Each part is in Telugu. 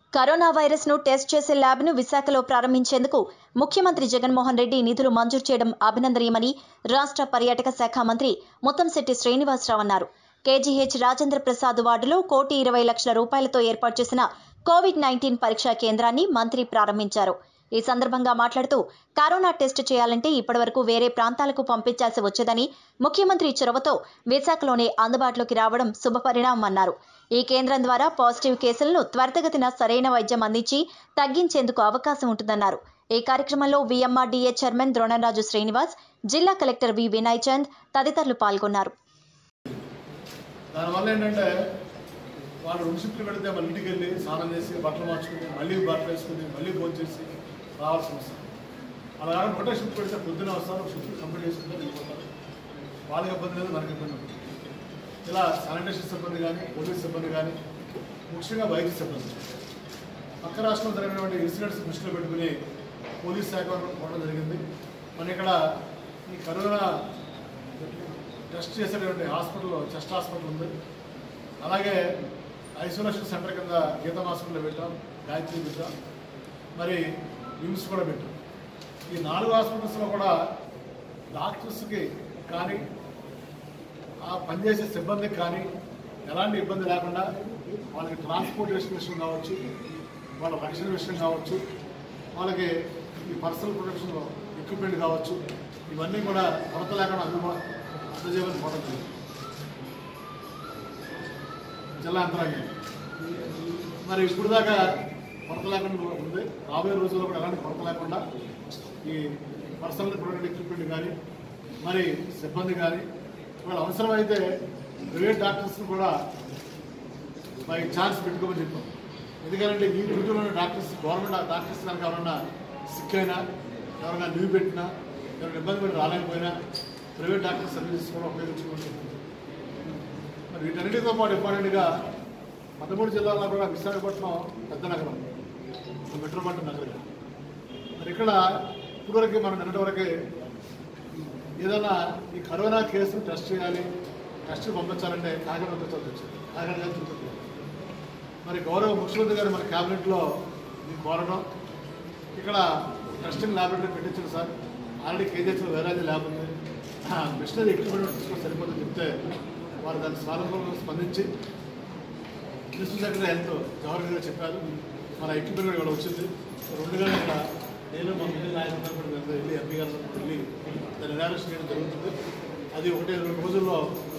కరోనా వైరస్ ను టెస్ట్ చేసే ల్యాబ్ ను విశాఖలో ప్రారంభించేందుకు ముఖ్యమంత్రి జగన్మోహన్ రెడ్డి నిధులు మంజూరు చేయడం అభినందనీయమని రాష్ట్ర పర్యాటక శాఖ మంత్రి ముత్తంశెట్టి శ్రీనివాసరావు అన్నారు కేజీహెచ్ రాజేంద్ర ప్రసాద్ వార్డులో కోటి ఇరవై లక్షల రూపాయలతో ఏర్పాటు చేసిన కోవిడ్ నైన్టీన్ పరీక్షా కేంద్రాన్ని మంత్రి ప్రారంభించారు ఈ సందర్భంగా మాట్లాడుతూ కరోనా టెస్ట్ చేయాలంటే ఇప్పటివరకు వేరే ప్రాంతాలకు పంపించాల్సి వచ్చేదని ముఖ్యమంత్రి చొరవతో విశాఖలోనే అందుబాటులోకి రావడం శుభపరిణామం అన్నారు ఈ కేంద్రం ద్వారా పాజిటివ్ కేసులను త్వరితగతిన సరైన వైద్యం అందించి తగ్గించేందుకు అవకాశం ఉంటుందన్నారు ఈ కార్యక్రమంలో విఎంఆర్డీఏ చైర్మన్ ద్రోణరాజు శ్రీనివాస్ జిల్లా కలెక్టర్ వి వినయ్ చంద్ తదితరులు పాల్గొన్నారు దానివల్ల ఏంటంటే వాళ్ళు రెండు షిఫ్ట్లు పెడితే మళ్ళీ ఇంటికి వెళ్ళి స్నానం చేసి బట్టలు మార్చుకుని మళ్ళీ బట్టలు వేసుకుని మళ్ళీ భోజనం చేసి రావాల్సిన వస్తుంది అలా కాకుండా ఒకటే షిఫ్ట్ పెడితే పొద్దున వస్తారు ఒక షిఫ్ట్ కంప్లీట్ చేసుకుంటే వెళ్ళిపోతారు వాళ్ళకి ఇబ్బంది లేదు మనకి ఇబ్బంది ఉంటుంది ఇలా శానిటేషన్ సిబ్బంది కానీ పోలీస్ సిబ్బంది కానీ ముఖ్యంగా వైద్య సిబ్బంది పక్క రాష్ట్రంలో జరిగినటువంటి ఇన్సిడెంట్స్ దృష్టిలో పెట్టుకుని పోలీస్ శాఖ వారు పోవడం జరిగింది మన ఇక్కడ ఈ కరోనా టెస్ట్ చేసేటువంటి హాస్పిటల్ చెస్ట్ హాస్పిటల్ ఉంది అలాగే ఐసోలేషన్ సెంటర్ కింద గీతం హాస్పిటల్ పెట్టాం గాయత్రి పెట్టాం మరి విమ్స్ కూడా పెట్టాం ఈ నాలుగు హాస్పిటల్స్లో కూడా డాక్టర్స్కి కానీ ఆ పనిచేసే సిబ్బందికి కానీ ఎలాంటి ఇబ్బంది లేకుండా వాళ్ళకి ట్రాన్స్పోర్టేషన్ విషయం కావచ్చు వాళ్ళ రక్షణ విషయం కావచ్చు వాళ్ళకి ఈ పర్సనల్ ప్రొటెక్షన్ ఎక్విప్మెంట్ కావచ్చు ఇవన్నీ కూడా కొరత లేకుండా అందుబా అందజేయమని కోరడం జరిగింది. జిల్లా యంత్రాంగం మరి ఇప్పుడు దాకా కొరత లేకుండా ఉంది రాబోయే రోజుల్లో కూడా ఎలాంటి కొరత లేకుండా ఈ పర్సనల్ ప్రొటెక్ట్ ఎక్విప్మెంట్ కానీ మరి సిబ్బంది కానీ ఒకవేళ అవసరమైతే ప్రైవేట్ డాక్టర్స్ని కూడా బై ఛాన్స్ పెట్టుకోమని చెప్పాం ఎందుకంటే ఈ డ్యూటీలో ఉన్న డాక్టర్స్ గవర్నమెంట్ డాక్టర్స్ కనుక ఎవరైనా సిక్ అయినా ఎవరైనా లీవ్ పెట్టినా ఎవరైనా ఇబ్బంది పెట్టి రాలేకపోయినా ప్రైవేట్ డాక్టర్ సర్వీసెస్ కూడా ఉపయోగించుకోమని చెప్తున్నాం మరి వీటన్నిటితో పాటు ఇంపార్టెంట్గా పదమూడు జిల్లాల్లో కూడా విశాఖపట్నం పెద్ద నగరం మెట్రోపాలిటన్ నగరం మరి ఇక్కడ ఇప్పటివరకు మనం నిన్నటి వరకే ఏదైనా ఈ కరోనా కేసును టెస్ట్ చేయాలి టెస్ట్ పంపించాలంటే కాకినాడ పంపించాల్సి వచ్చింది కాకినాడ కానీ తిరుపతి మరి గౌరవ ముఖ్యమంత్రి గారు మన క్యాబినెట్లో మీకు కోరడం ఇక్కడ టెస్టింగ్ ల్యాబొరేటరీ పెట్టించారు సార్ ఆల్రెడీ కేజీహెచ్లో వేరే ల్యాబ్ ఉంది మిషనరీ ఎక్విప్మెంట్ తీసుకొని సరిపోతుందని చెప్తే వారు దాన్ని సానుకూలంగా స్పందించి మినిస్టర్ సెక్రటరీ హెల్త్ జవహర్ గారు చెప్పారు మన ఎక్విప్మెంట్ కూడా ఇక్కడ వచ్చింది రెండుగా ఇక్కడ నేను మా మిగిలిన నాయకులందరూ కూడా మేము వెళ్ళి ఎంపీ గారు వెళ్ళి దాన్ని ఎనాలిసిస్ చేయడం జరుగుతుంది అది ఒకటి రెండు రోజుల్లో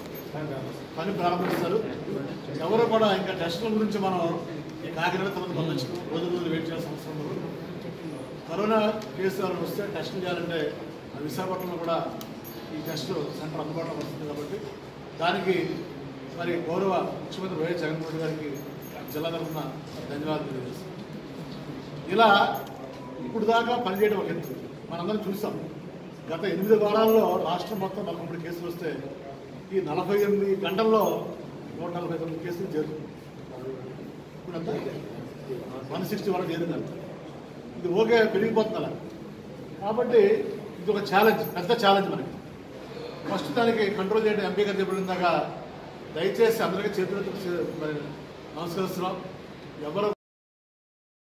పని ప్రారంభిస్తారు ఎవరు కూడా ఇంకా టెస్టుల గురించి మనం ఈ కాకినాడ తర్వాత పంపించు రోజు రోజు వెయిట్ చేయాల్సిన అవసరం లేదు కరోనా కేసు ఎవరైనా వస్తే టెస్ట్ చేయాలంటే ఆ విశాఖపట్నంలో కూడా ఈ టెస్ట్ సెంటర్ అందుబాటులో వస్తుంది కాబట్టి దానికి మరి గౌరవ ముఖ్యమంత్రి వైఎస్ జగన్మోహన్ రెడ్డి గారికి జిల్లా తరఫున ధన్యవాదాలు తెలియజేస్తాం ఇలా ఇప్పుడు దాకా పనిచేయడం ఒక ఎత్తు మనందరం చూసాం గత ఎనిమిది వారాల్లో రాష్ట్రం మొత్తం నలభై మూడు కేసులు వస్తే ఈ నలభై ఎనిమిది గంటల్లో నూట నలభై తొమ్మిది కేసులు చేరుతుంది ఇప్పుడు అంతా వన్ సిక్స్టీ వరకు చేరిందంట ఇది ఓకే పెరిగిపోతుంది అలా కాబట్టి ఇది ఒక ఛాలెంజ్ పెద్ద ఛాలెంజ్ మనకి ఫస్ట్ దానికి కంట్రోల్ చేయడం ఎంపీ గారు చెప్పిన దాకా దయచేసి అందరికీ చేతులెత్తి మరి నమస్కరిస్తున్నాం ఎవరు